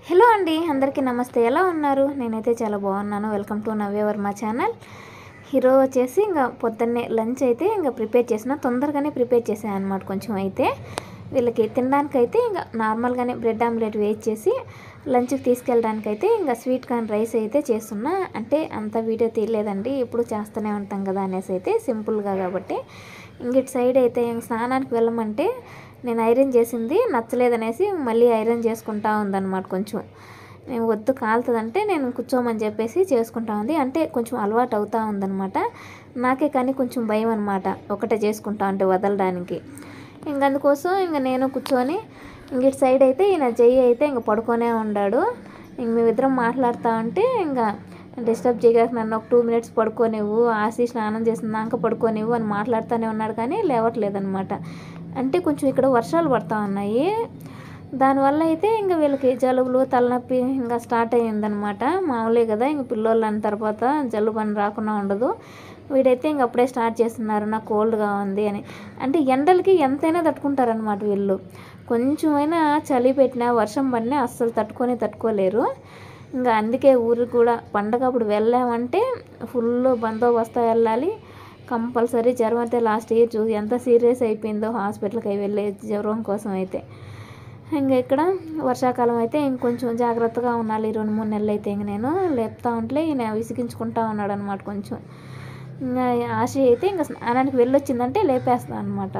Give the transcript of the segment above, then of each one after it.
hello అండి అందరికీ నమస్తే ఎలా ఉన్నారు నేనైతే చాలా బాగున్నాను welcome to Navyavarma channel hero వచ్చేసి ఇంకా పొద్దున్నే లంచ్ అయితే ఇంకా ప్రిపేర్ చేసిన తొందరగానే ప్రిపేర్ చేసాను అనమాట కొంచెం అయితే వీళ్ళకి తినడానికి అయితే ఇంకా నార్మల్గానే బ్రెడ్ ఆమ్లెట్ వేయించేసి లంచ్కి తీసుకెళ్ళడానికి అయితే ఇంకా స్వీట్ కార్న్ రైస్ అయితే చేస్తున్నా అంటే అంత వీడియో తీయలేదండి ఇప్పుడు చేస్తూనే ఉంటాం కదా అనేసి అయితే సింపుల్గా కాబట్టి ఇంగిటి సైడ్ అయితే ఇంక స్నానానికి వెళ్ళమంటే నేను ఐరన్ చేసింది నచ్చలేదనేసి మళ్ళీ ఐరన్ చేసుకుంటా ఉందన్నమాట కొంచెం నేను వద్దు కాలుతుందంటే నేను కూర్చోమని చెప్పేసి చేసుకుంటా ఉంది అంటే కొంచెం అలవాటు అవుతా ఉందన్నమాట నాకే కానీ కొంచెం భయం అనమాట ఒకటే చేసుకుంటా ఉంటే వదలడానికి ఇంక అందుకోసం ఇంక నేను కూర్చొని ఇంక ఇటు సైడ్ అయితే ఈయన చెయ్యి అయితే ఇంక పడుకొనే ఉన్నాడు ఇంక మేమిద్దరం మాట్లాడుతూ ఉంటే ఇంకా డిస్టర్బ్ చేయక నన్ను ఒక టూ మినిట్స్ పడుకోనివ్వు ఆసి స్నానం చేసినాక పడుకోనివ్వు అని మాట్లాడుతూనే ఉన్నాడు కానీ లేవట్లేదనమాట అంటే కొంచెం ఇక్కడ వర్షాలు పడతా ఉన్నాయి దానివల్ల అయితే ఇంకా వీళ్ళకి జలుబులు తలనొప్పి ఇంకా స్టార్ట్ అయ్యిందనమాట మామూలే కదా ఇంక పిల్లోళ్ళు అన్న తర్వాత జలుబు అని రాకుండా ఉండదు వీడైతే ఇంక అప్పుడే స్టార్ట్ చేస్తున్నారు నాకు కోల్డ్గా ఉంది అని అంటే ఎండలకి ఎంతైనా తట్టుకుంటారనమాట వీళ్ళు కొంచెమైనా చలి పెట్టినా వర్షం పడినా అస్సలు తట్టుకొని తట్టుకోలేరు ఇంకా అందుకే ఊరికి కూడా పండగ అప్పుడు వెళ్ళామంటే ఫుల్ బందోబస్తా వెళ్ళాలి కంపల్సరీ జ్వరం అయితే లాస్ట్ ఇయర్ చూసి ఎంత సీరియస్ అయిపోయిందో హాస్పిటల్కి అయి వెళ్ళే జ్వరం కోసం అయితే ఇంకా ఇక్కడ వర్షాకాలం అయితే ఇంకొంచెం జాగ్రత్తగా ఉండాలి ఈ రెండు మూడు నెలలు అయితే ఇంక నేను లేపుతా ఉంటే ఈయన విసిగించుకుంటా ఉన్నాడు అనమాట కొంచెం ఇంకా ఆశ అయితే ఇంకా స్నానానికి వెళ్ళొచ్చిందంటే లేపేస్తాను అనమాట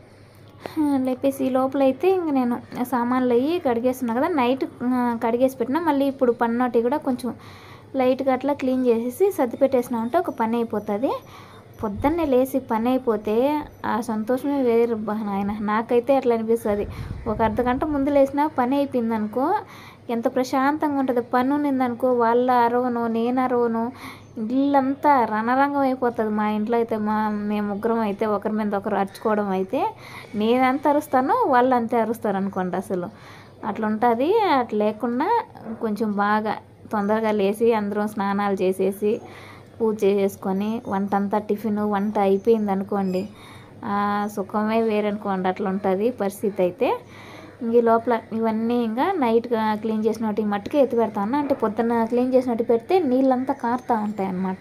లేపేసి ఈ లోపల అయితే ఇంక నేను సామాన్లు అయ్యి కడిగేస్తున్నా కదా నైట్ ఆ, కడిగేసి పెట్టినా మళ్ళీ ఇప్పుడు పన్నోటి కూడా కొంచెం లైట్గా అట్లా క్లీన్ చేసేసి సర్ది పెట్టేసినా ఉంటే ఒక పని అయిపోతుంది పొద్దున్నే లేచి పని అయిపోతే ఆ సంతోషమే వేరు బా నాయన నాకైతే అట్లా అనిపిస్తుంది ఒక అర్ధ గంట ముందు లేచినా పని అయిపోయింది అనుకో ఎంత ప్రశాంతంగా ఉంటుంది పని ఉన్నిందనుకో వాళ్ళ అరవను నేను అరవను ఇల్లంతా రణరంగం అయిపోతుంది మా ఇంట్లో అయితే మా మేము ముగ్గురం అయితే ఒకరి మీద ఒకరు అరుచుకోవడం అయితే నేను ఎంత అరుస్తానో వాళ్ళు అంతే అరుస్తారు అనుకోండి అసలు అట్లా ఉంటుంది అట్లా లేకుండా కొంచెం బాగా తొందరగా లేచి అందరం స్నానాలు చేసేసి పూజ చేసేసుకొని వంట అంతా టిఫిన్ వంట అయిపోయింది అనుకోండి ఆ సుఖమే వేరనుకోండి అట్లా ఉంటుంది పరిస్థితి అయితే ఇంక ఈ లోపల ఇవన్నీ ఇంకా నైట్గా క్లీన్ చేసినట్టు ఈ మట్టుకే ఎత్తి పెడతాను అంటే పొద్దున్న క్లీన్ చేసినట్టు పెడితే నీళ్ళంతా కారుతూ ఉంటాయి అన్నమాట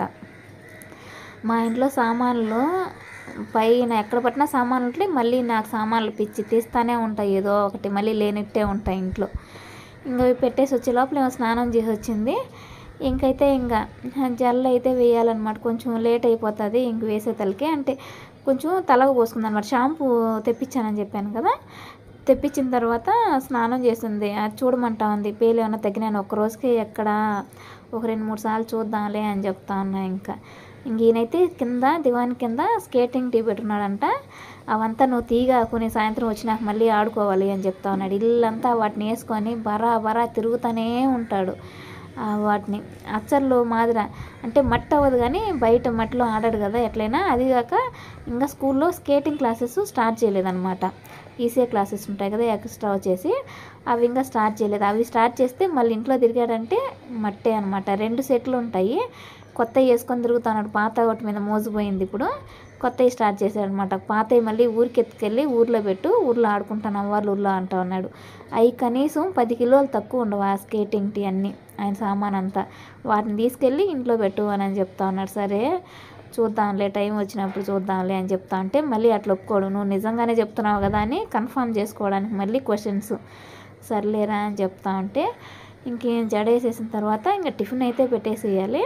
మా ఇంట్లో సామాన్లు పైన ఎక్కడ పట్టినా సామాన్లు ఉంటాయి మళ్ళీ నాకు సామాన్లు పిచ్చి తీస్తానే ఉంటాయి ఏదో ఒకటి మళ్ళీ లేనిట్టే ఉంటాయి ఇంట్లో ఇంకా ఇవి పెట్టేసి వచ్చే లోపల ఏమో స్నానం చేసి వచ్చింది ఇంకైతే ఇంకా జల్లు అయితే వేయాలన్నమాట కొంచెం లేట్ అయిపోతుంది ఇంక వేసే తలకి అంటే కొంచెం తలకు పోసుకుంది అనమాట షాంపూ తెప్పించానని చెప్పాను కదా తెప్పించిన తర్వాత స్నానం చేస్తుంది అది చూడమంటా ఉంది పేలు ఏమైనా తగ్గినాను ఒక రోజుకి ఎక్కడ ఒక రెండు మూడు సార్లు చూద్దాంలే అని చెప్తా ఉన్నా ఇంకా ఇంక ఈయనైతే కింద దివాన్ కింద స్కేటింగ్ టీ పెట్టున్నాడంట అవంతా నువ్వు తీగా కొన్ని సాయంత్రం వచ్చినాక మళ్ళీ ఆడుకోవాలి అని చెప్తా ఉన్నాడు ఇల్లంతా వాటిని వేసుకొని బరా బరా తిరుగుతూనే ఉంటాడు ఆ వాటిని అచ్చర్లు మాదిర అంటే మట్టి అవ్వదు కానీ బయట మట్టిలో ఆడాడు కదా ఎట్లయినా అది కాక ఇంకా స్కూల్లో స్కేటింగ్ క్లాసెస్ స్టార్ట్ చేయలేదన్నమాట ఈసీఏ క్లాసెస్ ఉంటాయి కదా ఎక్స్ట్రా వచ్చేసి అవి ఇంకా స్టార్ట్ చేయలేదు అవి స్టార్ట్ చేస్తే మళ్ళీ ఇంట్లో తిరిగాడంటే మట్టే అనమాట రెండు సెట్లు ఉంటాయి కొత్త వేసుకొని తిరుగుతున్నాడు పాత ఒకటి మీద మోసిపోయింది ఇప్పుడు కొత్తవి స్టార్ట్ చేశాడు అనమాట పాతవి మళ్ళీ ఊరికి ఎత్తుకెళ్ళి ఊర్లో పెట్టు ఊర్లో ఆడుకుంటాను అవ్వాలి ఊర్లో అంటా ఉన్నాడు అవి కనీసం పది కిలోలు తక్కువ ఉండవు ఆ స్కేటింగ్ టీ అన్నీ ఆయన సామాన్ అంతా వాటిని తీసుకెళ్ళి ఇంట్లో పెట్టు అని అని చెప్తా ఉన్నాడు సరే చూద్దాంలే టైం వచ్చినప్పుడు చూద్దాంలే అని చెప్తా ఉంటే మళ్ళీ అట్లా ఒప్పుకోడు నువ్వు నిజంగానే చెప్తున్నావు కదా అని కన్ఫర్మ్ చేసుకోవడానికి మళ్ళీ క్వశ్చన్స్ సర్లేరా అని చెప్తా ఉంటే ఇంకేం జడేసేసిన తర్వాత ఇంకా టిఫిన్ అయితే పెట్టేసేయాలి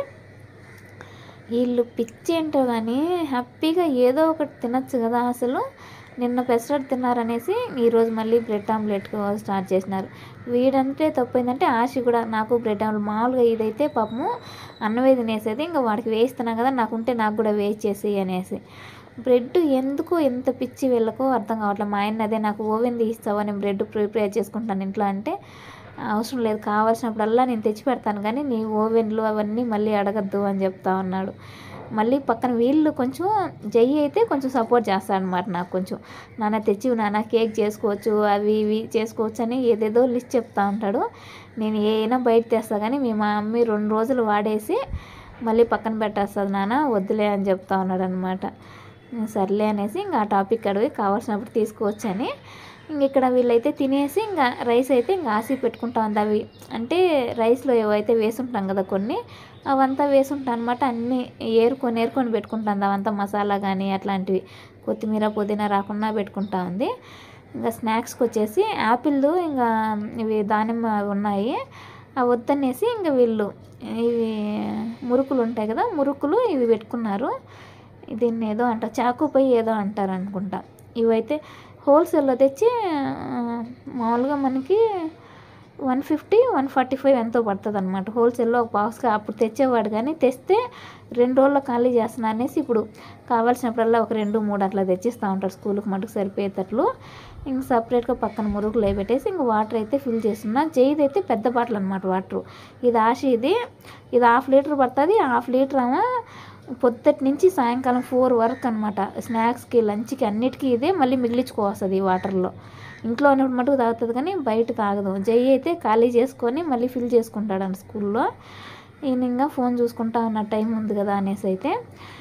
వీళ్ళు పిచ్చి ఏంటో కానీ హ్యాపీగా ఏదో ఒకటి తినచ్చు కదా అసలు నిన్న పెసరట్ తిన్నారనేసి ఈరోజు మళ్ళీ బ్రెడ్ ఆమ్లెట్ స్టార్ట్ చేసినారు వీడంటే తప్పైందంటే ఆశ కూడా నాకు బ్రెడ్ ఆమ్లెట్ మామూలుగా ఇదైతే పాపము అన్నమే తినేసేది ఇంకా వాడికి వేయిస్తున్నా కదా నాకుంటే నాకు కూడా వేస్ట్ చేసి అనేసి బ్రెడ్ ఎందుకు ఎంత పిచ్చి వీళ్ళకో అర్థం కావట్లేదు మా ఆయన అదే నాకు ఓవెన్ తీస్తావా నేను బ్రెడ్ ప్రిపేర్ చేసుకుంటాను ఇంట్లో అంటే అవసరం లేదు కావాల్సినప్పుడల్లా నేను తెచ్చి పెడతాను కానీ నీ ఓవెన్లు అవన్నీ మళ్ళీ అడగద్దు అని చెప్తా ఉన్నాడు మళ్ళీ పక్కన వీళ్ళు కొంచెం జయ్యి అయితే కొంచెం సపోర్ట్ చేస్తాడనమాట నాకు కొంచెం నాన్న తెచ్చి నాన్న కేక్ చేసుకోవచ్చు అవి ఇవి చేసుకోవచ్చు అని ఏదేదో లిస్ట్ చెప్తా ఉంటాడు నేను ఏమైనా బయట తెస్తా కానీ మీ మా మమ్మీ రెండు రోజులు వాడేసి మళ్ళీ పక్కన పెట్టేస్తుంది నాన్న వద్దులే అని చెప్తా ఉన్నాడు అనమాట సర్లే అనేసి ఇంకా ఆ టాపిక్ అడిగి కావాల్సినప్పుడు తీసుకోవచ్చని ఇంక ఇక్కడ వీళ్ళైతే తినేసి ఇంకా రైస్ అయితే ఇంకా ఆసి పెట్టుకుంటా ఉంది అవి అంటే రైస్లో ఏవైతే వేసుంటాం కదా కొన్ని అవంతా వేసుంటా అనమాట అన్నీ ఏరుకొని ఏరుకొని పెట్టుకుంటాను అవంతా మసాలా కానీ అట్లాంటివి కొత్తిమీర పుదీనా రాకుండా పెట్టుకుంటా ఉంది ఇంకా స్నాక్స్కి వచ్చేసి యాపిల్ ఇంకా ఇవి దానిమ్మ అవి ఉన్నాయి అవి వద్దనేసి ఇంకా వీళ్ళు ఇవి మురుకులు ఉంటాయి కదా మురుకులు ఇవి పెట్టుకున్నారు దీన్ని ఏదో అంటారు చాకుపై ఏదో అంటారు అనుకుంటా ఇవైతే హోల్సేల్లో తెచ్చి ఆ, మామూలుగా మనకి one fifty one forty five ఎంతో పడుతుంది అనమాట హోల్సేల్లో ఒక బాక్స్గా అప్పుడు తెచ్చేవాడు కానీ తెస్తే రెండు రోజుల్లో ఖాళీ చేస్తున్నా అనేసి ఇప్పుడు కావాల్సినప్పుడల్లా ఒక రెండు మూడు అట్లా తెచ్చిస్తూ ఉంటారు స్కూల్కి మటుకు సరిపోయేటట్లు ఇంక సపరేట్గా పక్కన మురుగులు అవి పెట్టేసి ఇంక వాటర్ అయితే ఫిల్ చేస్తున్నా జైది అయితే పెద్ద బాటిల్ అనమాట వాటర్ ఇది ఆశ ఇది ఇది హాఫ్ లీటర్ పడుతుంది హాఫ్ లీటర్ ఏమో పొద్దుటి నుంచి సాయంకాలం ఫోర్ వరకు అనమాట స్నాక్స్కి లంచ్కి అన్నిటికీ ఇదే మళ్ళీ మిగిలించుకోవస్తుంది ఈ వాటర్లో ఇంట్లో ఉన్నప్పుడు మటుకు తాగుతుంది కానీ బయట తాగదు జై అయితే ఖాళీ చేసుకొని మళ్ళీ ఫిల్ చేసుకుంటాడు అంట స్కూల్లో ఈయన ఇంకా ఫోన్ చూసుకుంటా ఉన్న టైం ఉంది కదా అనేసి అయితే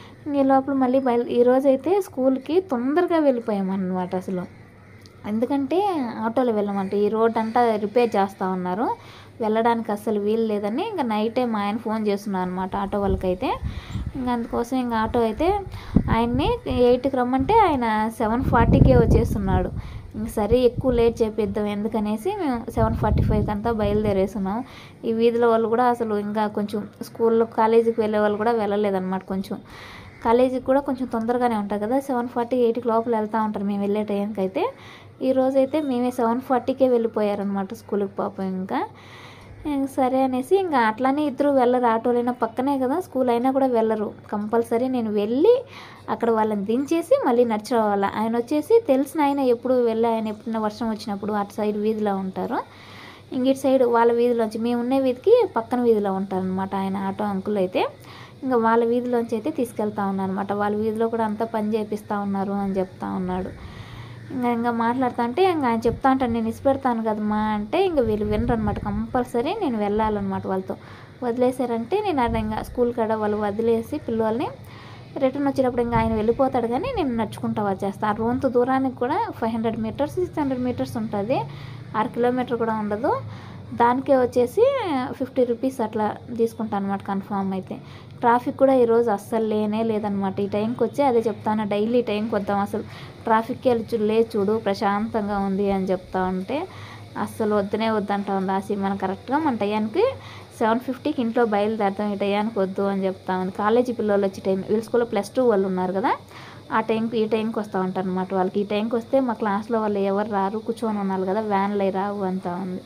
ఈ లోపల మళ్ళీ బయలు ఈరోజు అయితే స్కూల్కి తొందరగా వెళ్ళిపోయామన్నమాట అసలు ఎందుకంటే ఆటోలో వెళ్ళమంటే ఈ రోడ్ అంతా రిపేర్ చేస్తూ ఉన్నారు వెళ్ళడానికి అస్సలు వీలు లేదని ఇంకా నైట్ టైం ఆయన ఫోన్ చేస్తున్నారు అనమాట ఆటో వాళ్ళకైతే ఇంకా అందుకోసం ఇంకా ఆటో అయితే ఆయన్ని ఎయిట్కి రమ్మంటే ఆయన సెవెన్ ఫార్టీకే వచ్చేస్తున్నాడు ఇంక సరే ఎక్కువ లేట్ చేపిద్దాం ఎందుకనేసి మేము సెవెన్ ఫార్టీ ఫైవ్కి అంతా బయలుదేరేస్తున్నాం ఈ వీధిలో వాళ్ళు కూడా అసలు ఇంకా కొంచెం స్కూల్లో కాలేజీకి వెళ్ళే వాళ్ళు కూడా వెళ్ళలేదన్నమాట కొంచెం కాలేజీకి కూడా కొంచెం తొందరగానే ఉంటుంది కదా సెవెన్ ఫార్టీ ఎయిట్కి లోపల వెళ్తూ ఉంటారు మేము వెళ్ళే టైంకి అయితే ఈ రోజు అయితే మేమే సెవెన్ ఫార్టీకే వెళ్ళిపోయారనమాట స్కూల్కి పాపం ఇంకా ఇంక సరే అనేసి ఇంకా అట్లానే ఇద్దరు వెళ్ళరు ఆటోలైనా పక్కనే కదా స్కూల్ అయినా కూడా వెళ్ళరు కంపల్సరీ నేను వెళ్ళి అక్కడ వాళ్ళని దించేసి మళ్ళీ నడిచి రావాలి ఆయన వచ్చేసి తెలిసిన ఆయన ఎప్పుడు వెళ్ళి ఆయన ఎప్పుడైనా వర్షం వచ్చినప్పుడు అటు సైడ్ వీధిలో ఉంటారు ఇంక ఇటు సైడ్ వాళ్ళ వీధిలోంచి మేము ఉన్న వీధికి పక్కన వీధిలో ఉంటారనమాట ఆయన ఆటో అంకుల్ అయితే ఇంకా వాళ్ళ వీధిలోంచి అయితే తీసుకెళ్తా ఉన్నారు అనమాట వాళ్ళ వీధిలో కూడా అంతా పని చేపిస్తూ ఉన్నారు అని చెప్తా ఉన్నాడు ఇంకా ఇంకా మాట్లాడుతా అంటే ఇంకా ఆయన చెప్తా ఉంటాను నేను ఇసిపెడతాను కదమ్మా అంటే ఇంకా వీళ్ళు వినరు అనమాట కంపల్సరీ నేను వెళ్ళాలన్నమాట వాళ్ళతో వదిలేశారంటే నేను అక్కడ ఇంకా స్కూల్ కాడ వాళ్ళు వదిలేసి పిల్లల్ని రిటర్న్ వచ్చేటప్పుడు ఇంకా ఆయన వెళ్ళిపోతాడు కానీ నేను నడుచుకుంటా వచ్చేస్తాను ఆ రోంత దూరానికి కూడా five hundred metres six hundred metres ఉంటుంది అర కిలోమీటర్ కూడా ఉండదు దానికే వచ్చేసి ఫిఫ్టీ రూపీస్ అట్లా తీసుకుంటాను అనమాట కన్ఫామ్ అయితే ట్రాఫిక్ కూడా ఈరోజు అస్సలు లేనే లేదనమాట ఈ టైంకి వచ్చి అదే చెప్తాను డైలీ టైంకి వద్దాం అసలు ట్రాఫిక్కి వెళ్ళి చూ లేదు చూడు ప్రశాంతంగా ఉంది అని చెప్తా ఉంటే అస్సలు వద్దనే వద్దంటా ఉంది ఆసి మనం కరెక్ట్గా మన టయానికి సెవెన్ ఫిఫ్టీకి ఇంట్లో బయలుదేరుతాం ఈ టయానికి వద్దు అని చెప్తా ఉంది కాలేజీ పిల్లలు వచ్చే టైం వీళ్ళ స్కూల్లో ప్లస్ టూ వాళ్ళు ఉన్నారు కదా ఆ టైంకి ఈ టైంకి వస్తూ ఉంటారు అనమాట వాళ్ళకి ఈ టైంకి వస్తే మా క్లాస్లో వాళ్ళు ఎవరు రారు కూర్చొని ఉన్నారు కదా వ్యాన్లు అవి రావు అంతా ఉంది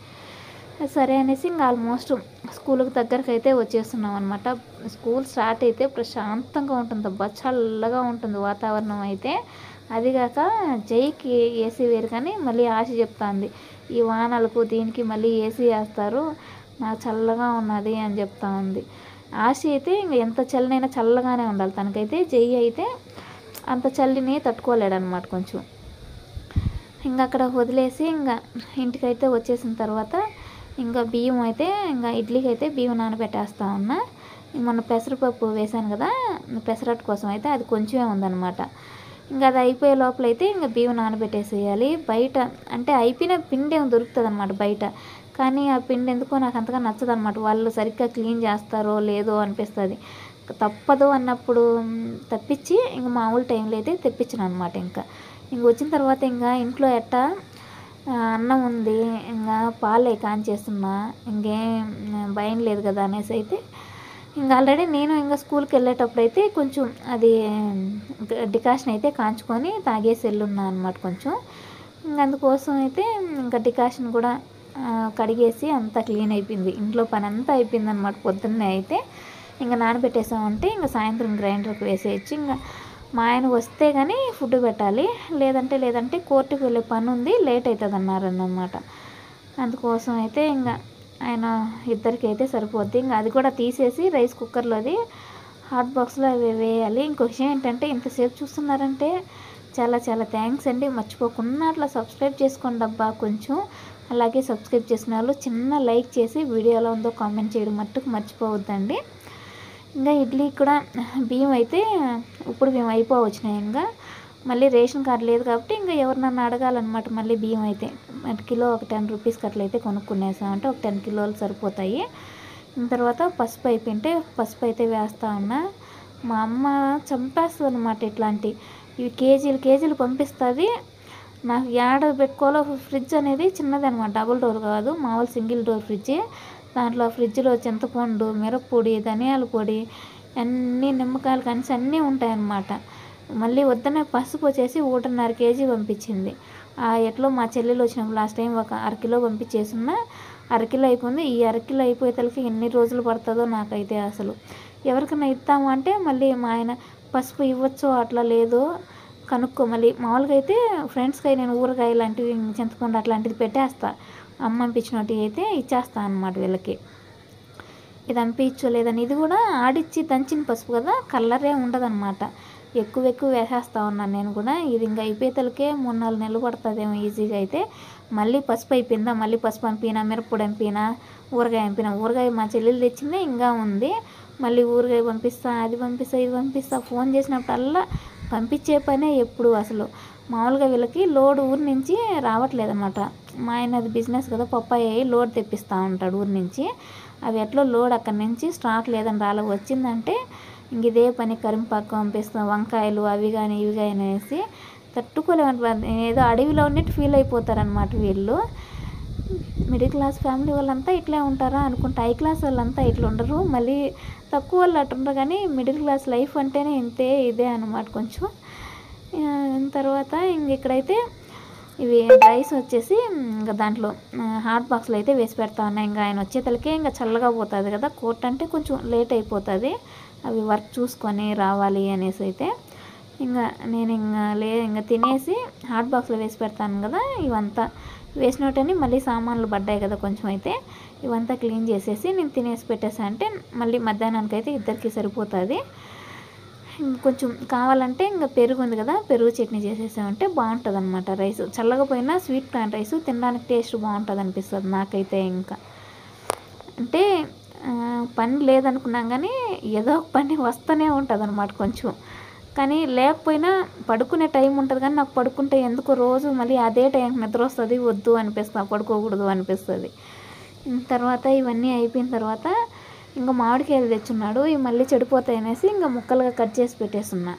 సరే అనేసి ఇంకా ఆల్మోస్ట్ స్కూల్కి దగ్గరకు అయితే వచ్చేస్తున్నాం అనమాట స్కూల్ స్టార్ట్ అయితే ప్రశాంతంగా ఉంటుంది అబ్బా చల్లగా ఉంటుంది వాతావరణం అయితే అదిగాక జైకి ఏసీ వేరు కానీ మళ్ళీ ఆశ చెప్తాంది ఈ వానలకు దీనికి మళ్ళీ ఏసీ వేస్తారు నాకు చల్లగా ఉన్నది అని చెప్తా ఉంది ఆశ అయితే ఇంక ఎంత చల్లనైనా చల్లగానే ఉండాలి తనకైతే జై అయితే అంత చల్లిని తట్టుకోలేడనమాట కొంచెం ఇంకా అక్కడ వదిలేసి ఇంకా ఇంటికైతే వచ్చేసిన తర్వాత ఇంకా బియ్యం అయితే ఇంకా ఇడ్లీకి అయితే బియ్యం నానబెట్టేస్తా ఉన్నా మొన్న పెసరపప్పు వేశాను కదా పెసరట్టు కోసం అయితే అది కొంచెమే ఉందన్నమాట ఇంకా అది అయిపోయే లోపల అయితే ఇంకా బియ్యం నానబెట్టేసేయాలి బయట అంటే అయిపోయిన పిండి ఏమో దొరుకుతుంది అనమాట బయట కానీ ఆ పిండి ఎందుకో నాకు అంతగా నచ్చదు అనమాట వాళ్ళు సరిగ్గా క్లీన్ చేస్తారో లేదో అనిపిస్తుంది తప్పదు అన్నప్పుడు మ్, తప్పించి ఇంక మామూలు టైంలో అయితే తెప్పించను అనమాట ఇంకా ఇంక వచ్చిన తర్వాత ఇంకా ఇంట్లో ఎట్టా ఆ, అన్నం ఉంది ఇంకా పాలే కాంచేస్తున్నా ఇంకేం మ్, భయం లేదు కదా అనేసి అయితే ఇంకా ఆల్రెడీ నేను ఇంకా స్కూల్కి వెళ్ళేటప్పుడు అయితే కొంచెం అది డి- డికాషన్ అయితే కాంచుకొని తాగేసి వెళ్ళున్నా అనమాట కొంచెం ఇంకా అందుకోసం అయితే ఇంకా డికాషన్ కూడా ఆ, కడిగేసి అంతా క్లీన్ అయిపోయింది ఇంట్లో పని అంతా అయిపోయింది అనమాట పొద్దున్నే అయితే ఇంకా నానబెట్టేసామంటే ఇంకా సాయంత్రం గ్రైండర్కి వేసేయచ్చు ఇంకా మా ఆయన వస్తే కానీ ఫుడ్ పెట్టాలి లేదంటే లేదంటే కోర్టుకు వెళ్ళే పని ఉంది లేట్ అవుతుంది అన్నారన్నమాట అందుకోసం అయితే ఇంకా ఆయన ఇద్దరికి అయితే సరిపోద్ది ఇంకా అది కూడా తీసేసి రైస్ కుక్కర్లోది హాట్ బాక్స్లో అవి వేయాలి ఇంకో విషయం ఏంటంటే ఇంతసేపు చూస్తున్నారంటే చాలా చాలా థ్యాంక్స్ అండి మర్చిపోకుండా అట్లా సబ్స్క్రైబ్ చేసుకోండి అబ్బా కొంచెం అలాగే సబ్స్క్రైబ్ చేసిన వాళ్ళు చిన్న లైక్ చేసి వీడియో ఎలా ఉందో కామెంట్ చేయడం మట్టుకు మర్చిపోవద్దండి ఇంకా ఇడ్లీ కూడా బియ్యం అయితే ఇప్పుడు బియ్యం అయిపోవచ్చినాయి ఇంకా మళ్ళీ రేషన్ కార్డు లేదు కాబట్టి ఇంకా ఎవరినన్నా అడగాలన్నమాట మళ్ళీ బియ్యం అయితే అంటే కిలో ఒక టెన్ రూపీస్కి అట్లయితే కొనుక్కునేసామంటే ఒక టెన్ కిలోలు సరిపోతాయి దాని తర్వాత పసుపు అయిపోయింటే పసుపు అయితే వేస్తా ఉన్నా మా అమ్మ చంపేస్తుంది అనమాట ఇట్లాంటి ఇవి కేజీలు కేజీలు పంపిస్తుంది నాకు ఏడ పెట్టుకోవాలో ఫ్రిడ్జ్ అనేది చిన్నది అనమాట డబుల్ డోర్ కాదు మామూలు సింగిల్ డోర్ ఫ్రిడ్జ్ దాంట్లో ఫ్రిడ్జ్లో చింతపండు మిరప్పొడి ధనియాల పొడి అన్నీ నిమ్మకాయలు కనిసి అన్నీ ఉంటాయన్నమాట మళ్ళీ వద్దనే పసుపు వచ్చేసి ఒకటిన్నర కేజీ పంపించింది ఆ ఎట్లో మా చెల్లెలు వచ్చినప్పుడు లాస్ట్ టైం ఒక అరకిలో పంపించేసున్నా అరకిలో అయిపోయింది ఈ అరకిలో అయిపోయేతలకి ఎన్ని రోజులు పడుతుందో నాకైతే అసలు ఎవరికైనా ఇస్తాము అంటే మళ్ళీ మా ఆయన పసుపు ఇవ్వచ్చో అట్లా లేదో కనుక్కో మళ్ళీ మామూలుగా అయితే ఫ్రెండ్స్కి నేను ఊరగాయ లాంటివి చింతపండు అట్లాంటిది పెట్టేస్తా అమ్మ పంపించినట్టు అయితే ఇచ్చేస్తా అనమాట వీళ్ళకి ఇది అంపించో లేదని ఇది కూడా ఆడిచ్చి దంచిన పసుపు కదా కలరే ఉండదన్నమాట ఎక్కువ ఎక్కువ వేసేస్తా ఉన్నాను నేను కూడా ఇది ఇంకా అయిపోయేతలకే మూడు నాలుగు నెలలు పడుతుందేమో ఈజీగా అయితే మళ్ళీ పసుపు అయిపోయిందా మళ్ళీ పసుపు పంపినా మిరప్పొడి పంపినా ఊరగాయ పంపినా ఊరగాయ మా చెల్లెలు తెచ్చిందే ఇంకా ఉంది మళ్ళీ ఊరగాయ పంపిస్తా అది పంపిస్తా ఇది పంపిస్తా ఫోన్ చేసినప్పుడల్లా పంపించే పనే ఎప్పుడు అసలు మామూలుగా వీళ్ళకి లోడ్ ఊరి నుంచి రావట్లేదు అనమాట మా ఆయన అది బిజినెస్ కదా పప్పాయి లోడ్ తెప్పిస్తూ ఉంటాడు ఊరి నుంచి అవి ఎట్లా లోడ్ అక్కడి నుంచి స్టాక్ లేదని రాలే వచ్చిందంటే ఇంక ఇదే పని కరింపాకు పంపిస్తాం వంకాయలు అవి కానీ ఇవి కానీ అనేసి తట్టుకోలేమంట ఏదో అడవిలో ఉన్నట్టు ఫీల్ అయిపోతారనమాట వీళ్ళు మిడిల్ క్లాస్ ఫ్యామిలీ వాళ్ళంతా ఇట్లే ఉంటారా అనుకుంటా హై క్లాస్ వాళ్ళంతా ఇట్లా ఉండరు మళ్ళీ తక్కువ వాళ్ళు అట్లా ఉండరు కానీ మిడిల్ క్లాస్ లైఫ్ అంటేనే ఇంతే ఇదే అనమాట కొంచెం ఆ, తర్వాత ఇంక ఇక్కడైతే ఇవి రైస్ వచ్చేసి ఇంకా దాంట్లో హాట్ బాక్స్లో అయితే వేసి పెడతా ఉన్నాయి ఇంకా ఆయన వచ్చేతలకే ఇంకా చల్లగా పోతుంది కదా కోట్ అంటే కొంచెం లేట్ అయిపోతుంది అవి వర్క్ చూసుకొని రావాలి అనేసి అయితే ఇంకా నేను ఇంకా లే ఇంకా తినేసి హాట్ బాక్స్లో వేసి పెడతాను కదా ఇవంతా వేసినట్టని మళ్ళీ సామాన్లు పడ్డాయి కదా కొంచెం అయితే ఇవంతా క్లీన్ చేసేసి నేను తినేసి పెట్టేసా అంటే మళ్ళీ మధ్యాహ్నానికి అయితే ఇద్దరికి సరిపోతుంది కొంచెం కావాలంటే ఇంకా పెరుగు ఉంది కదా పెరుగు చట్నీ చేసేసామంటే బాగుంటుంది అనమాట రైస్ చల్లగా పోయినా స్వీట్ కార్న్ రైస్ తినడానికి టేస్ట్ బాగుంటుంది అనిపిస్తుంది నాకైతే ఇంకా అంటే ఆ, పని లేదనుకున్నాం కానీ ఏదో ఒక పని వస్తూనే ఉంటుంది అనమాట కొంచెం కానీ లేకపోయినా పడుకునే టైం ఉంటుంది కానీ నాకు పడుకుంటే ఎందుకో రోజు మళ్ళీ అదే టైంకి నిద్ర వస్తుంది వద్దు అనిపిస్తుంది పడుకోకూడదు అనిపిస్తుంది తర్వాత ఇవన్నీ అయిపోయిన తర్వాత ఇంకా మామిడికాయలు తెచ్చున్నాడు ఇవి మళ్ళీ చెడిపోతాయి అనేసి ఇంకా ముక్కలుగా కట్ చేసి పెట్టేస్తున్నా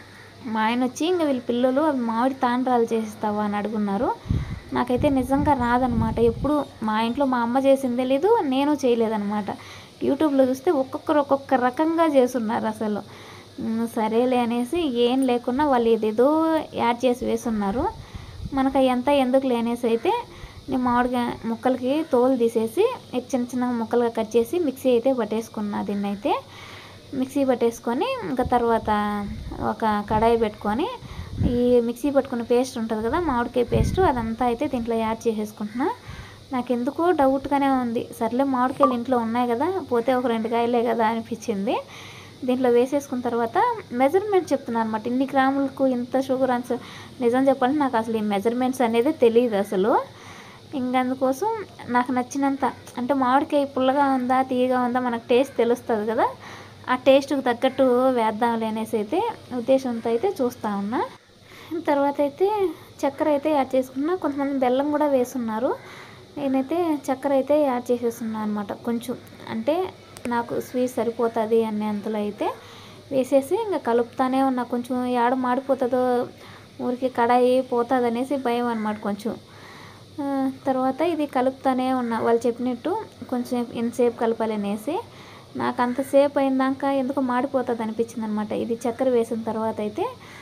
మా ఆయన వచ్చి ఇంకా వీళ్ళ పిల్లలు అవి మామిడి తాండ్రాలు చేసిస్తావా అని అడుగున్నారు నాకైతే నిజంగా రాదనమాట ఎప్పుడు మా ఇంట్లో మా అమ్మ చేసిందే లేదు నేను చేయలేదన్నమాట యూట్యూబ్లో చూస్తే ఒక్కొక్కరు ఒక్కొక్క రకంగా చేస్తున్నారు అసలు ఉమ్, సరేలే అనేసి ఏం లేకున్నా వాళ్ళు ఏదేదో యాడ్ చేసి వేస్తున్నారు మనకు అయ్యంతా ఎందుకు లేనేసి అయితే నేను మామిడిగా ముక్కలకి తోలు తీసేసి ఇక చిన్న చిన్న ముక్కలుగా కట్ చేసి మిక్సీ అయితే పట్టేసుకున్నా దీన్ని అయితే మిక్సీ పట్టేసుకొని ఇంకా తర్వాత ఒక కడాయి పెట్టుకొని ఈ మిక్సీ పట్టుకున్న పేస్ట్ ఉంటుంది కదా మామిడికాయ పేస్ట్ అదంతా అయితే దీంట్లో యాడ్ చేసేసుకుంటున్నా నాకు ఎందుకో డౌట్గానే ఉంది సర్లే మామిడికాయలు ఇంట్లో ఉన్నాయి కదా పోతే ఒక రెండు కాయలే కదా అనిపించింది దీంట్లో వేసేసుకున్న తర్వాత మెజర్మెంట్ చెప్తున్నాను అనమాట ఇన్ని గ్రాములకు ఇంత షుగర్ అని చె- నిజం చెప్పాలంటే నాకు అసలు ఈ మెజర్మెంట్స్ అనేది తెలియదు అసలు ఇంక అందుకోసం నాకు నచ్చినంత అంటే మామిడికాయ పుల్లగా ఉందా తీయగా ఉందా మనకు టేస్ట్ తెలుస్తుంది కదా ఆ టేస్ట్కి తగ్గట్టు వేద్దాంలే అనేసి అయితే ఉద్దేశంతో అయితే చూస్తూ ఉన్నా తర్వాత అయితే చక్కెర అయితే యాడ్ చేసుకున్నా కొంతమంది బెల్లం కూడా వేస్తున్నారు నేనైతే చక్కెర అయితే యాడ్ చేసేస్తున్నా అనమాట కొంచెం అంటే నాకు స్వీట్ సరిపోతుంది అనేంతలో అయితే వేసేసి ఇంకా కలుపుతానే ఉన్నా కొంచెం ఏడ మాడిపోతుందో ఊరికి కడాయి పోతుంది అనేసి భయం అనమాట కొంచెం ఆ, తర్వాత ఇది కలుపుతానే ఉన్నా వాళ్ళు చెప్పినట్టు కొంచెం ఎంతసేపు కలపాలి అనేసి నాకు అంతసేపు అయినాక ఎందుకో మాడిపోతుంది అనిపించింది అనమాట ఇది చక్కెర వేసిన తర్వాత అయితే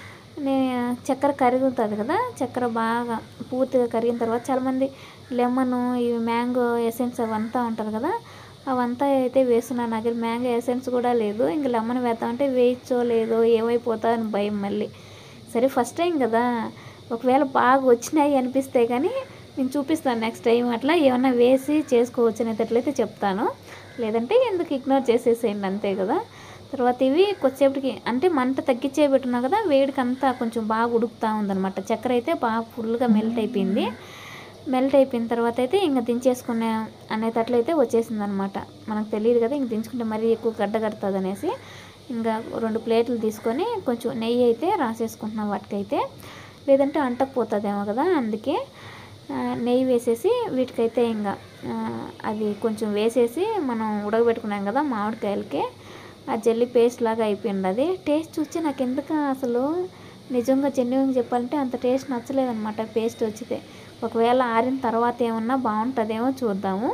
నేను చక్కెర కరుగుతుంది కదా చక్కెర బాగా పూర్తిగా కరిగిన తర్వాత చాలామంది లెమన్ ఇవి మ్యాంగో ఎసెన్స్ అవంతా ఉంటారు కదా అవంతా అయితే వేస్తున్నాను నా దగ్గర మ్యాంగో ఎసెన్స్ కూడా లేదు ఇంక లెమన్ వేద్దామంటే వేయచ్చో లేదో ఏమైపోతా అని భయం మళ్ళీ సరే ఫస్ట్ టైం కదా ఒకవేళ బాగా వచ్చినాయి అనిపిస్తే కానీ నేను చూపిస్తాను నెక్స్ట్ టైం అట్లా ఏమన్నా వేసి చేసుకోవచ్చు అనేటట్లయితే చెప్తాను లేదంటే ఎందుకు ఇగ్నోర్ చేసేసేయండి అంతే కదా తర్వాత ఇవి కొద్దిసేపటికి అంటే మంట తగ్గించే పెట్టున్నా కదా వేడికి అంతా కొంచెం బాగా ఉడుకుతూ ఉందన్నమాట చక్కెర అయితే బాగా ఫుల్గా మెల్ట్ అయిపోయింది మెల్ట్ అయిపోయిన తర్వాత అయితే ఇంకా దించేసుకునే అనేటట్లయితే వచ్చేసింది అనమాట మనకు తెలియదు కదా ఇంక దించుకుంటే మరీ ఎక్కువ గడ్డ కడుతుంది అనేసి ఇంకా రెండు ప్లేట్లు తీసుకొని కొంచెం నెయ్యి అయితే రాసేసుకుంటున్నాం వాటికైతే లేదంటే అంటకపోతుందేమో కదా అందుకే ఆ, నెయ్యి వేసేసి వీటికైతే ఇంకా ఆ, అది కొంచెం వేసేసి మనం ఉడకబెట్టుకున్నాం కదా మామిడికాయలకి ఆ జెల్లీ పేస్ట్ లాగా అయిపోయింది అది టేస్ట్ చూసి నాకు ఎందుకు అసలు నిజంగా జెన్యున్గా చెప్పాలంటే అంత టేస్ట్ నచ్చలేదన్నమాట పేస్ట్ వచ్చితే ఒకవేళ ఆరిన తర్వాత ఏమన్నా బాగుంటుందేమో చూద్దాము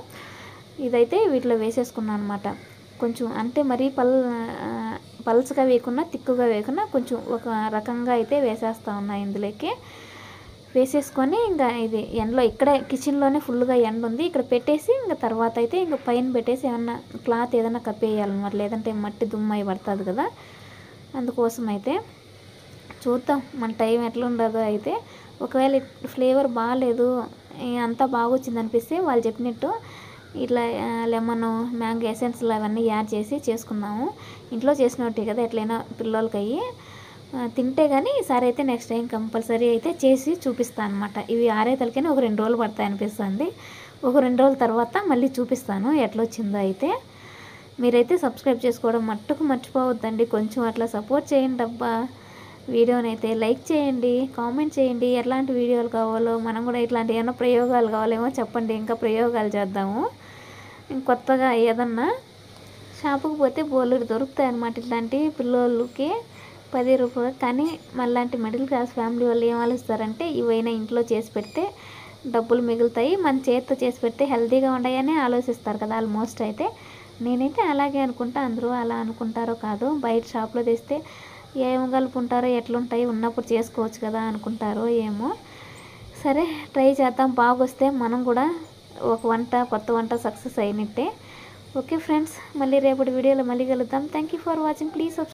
ఇదైతే వీటిలో వేసేసుకున్నాను అనమాట కొంచెం అంటే మరీ పల్ ఆ, పల్చగా వేయకుండా తిక్కుగా వేయకుండా కొంచెం ఒక రకంగా అయితే వేసేస్తా ఉన్నా ఇందులోకి వేసేసుకొని ఇంకా ఇది ఎండలో ఇక్కడే కిచెన్లోనే ఫుల్గా ఎండ ఉంది ఇక్కడ పెట్టేసి ఇంకా తర్వాత అయితే ఇంకా పైన పెట్టేసి ఏమన్నా క్లాత్ ఏదైనా కప్పేయాలన్నమాట లేదంటే మట్టి దుమ్ము అయి పడుతుంది కదా అందుకోసం అయితే చూద్దాం మన టైం ఎట్లా ఉండదో అయితే ఒకవేళ ఫ్లేవర్ బాగాలేదు ఈ అంతా బాగొచ్చింది అనిపిస్తే వాళ్ళు చెప్పినట్టు ఇట్లా లెమన్ మ్యాంగో ఎసెన్స్లు అవన్నీ యాడ్ చేసి చేసుకుందాము ఇంట్లో చేసినట్టే కదా ఎట్లయినా పిల్లలకి అయ్యి ఆ, తింటే కానీ ఈసారి అయితే నెక్స్ట్ టైం కంపల్సరీ అయితే చేసి చూపిస్తాను అనమాట ఇవి ఆరే తలకైనా ఒక రెండు రోజులు పడతాయి అనిపిస్తుంది ఒక రెండు రోజుల తర్వాత మళ్ళీ చూపిస్తాను ఎట్లా వచ్చిందో అయితే మీరైతే సబ్స్క్రైబ్ చేసుకోవడం మట్టుకు మర్చిపోవద్దండి కొంచెం అట్లా సపోర్ట్ చేయండి అబ్బా వీడియోని అయితే లైక్ చేయండి కామెంట్ చేయండి ఎట్లాంటి వీడియోలు కావాలో మనం కూడా ఇట్లాంటి ఏమైనా ప్రయోగాలు కావాలేమో చెప్పండి ఇంకా ప్రయోగాలు చేద్దాము కొత్తగా ఏదన్నా షాపుకి పోతే బోలెడు దొరుకుతాయి అన్నమాట ఇట్లాంటి పిల్లోళ్ళకి పది రూపాయలు కానీ మళ్ళాంటి మిడిల్ క్లాస్ ఫ్యామిలీ వాళ్ళు ఏం ఆలోచిస్తారంటే ఇవైనా ఇంట్లో చేసి పెడితే డబ్బులు మిగులుతాయి మన చేతితో చేసి పెడితే హెల్తీగా ఉన్నాయని ఆలోచిస్తారు కదా ఆల్మోస్ట్ అయితే నేనైతే అలాగే అనుకుంటా అందరూ అలా అనుకుంటారో కాదు బయట షాప్లో తెస్తే ఏం కలుపుంటారో ఎట్లుంటాయి ఉన్నప్పుడు చేసుకోవచ్చు కదా అనుకుంటారో ఏమో సరే ట్రై చేద్దాం బాగొస్తే మనం కూడా ఒక వంట కొత్త వంట సక్సెస్ అయినట్టే ఓకే ఫ్రెండ్స్ మళ్ళీ రేపటి వీడియోలో మళ్ళీ కలుద్దాం thank you for watching please